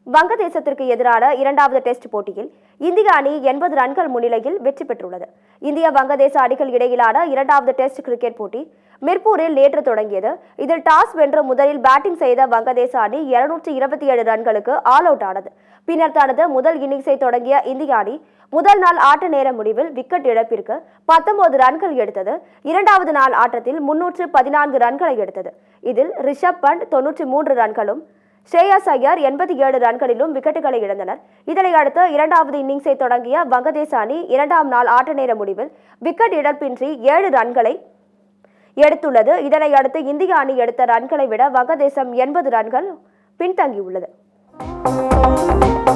வங்கதேசத்திற்கு எதிரான இரண்டாவது டெஸ்ட் போட்டியில் இந்திய அணி எண்பது ரன்கள் முன்னிலையில் வெற்றி பெற்றுள்ளது இந்திய வங்கதேச அணிகள் இடையிலான இரண்டாவது டெஸ்ட் கிரிக்கெட் போட்டி மிர்பூரில் நேற்று தொடங்கியது இதில் டாஸ் வென்று முதலில் பேட்டிங் செய்த வங்கதேச அணி இருநூற்றி இருபத்தி ஏழு ரன்களுக்கு ஆல் அவுட் ஆனது பின்னர் தனது முதல் இன்னிங்ஸை தொடங்கிய இந்திய அணி முதல் நாள் ஆட்ட நேர முடிவில் விக்கெட் இழப்பிற்கு பத்தொன்பது ரன்கள் எடுத்தது இரண்டாவது நாள் ஆட்டத்தில் முன்னூற்று பதினான்கு ரன்களை எடுத்தது இதில் ரிஷப் பண்ட் தொன்னூற்றி மூன்று ரன்களும் ஸ்ரேயாஸ் ஐயர் எண்பத்தி ஏழு ரன்களிலும் விக்கெட்டுகளை இழந்தனர் இதனை அடுத்து இரண்டாவது இன்னிங்ஸை தொடங்கிய வங்கதேச அணி இரண்டாம் நாள் ஆட்ட நேர முடிவில் விக்கெட் இழப்பின்றி ஏழு ரன்களை எடுத்துள்ளது இதனை அடுத்து இந்திய அணி எடுத்த ரன்களை விட வங்கதேசம் எண்பது ரன்கள் பின்தங்கியுள்ளது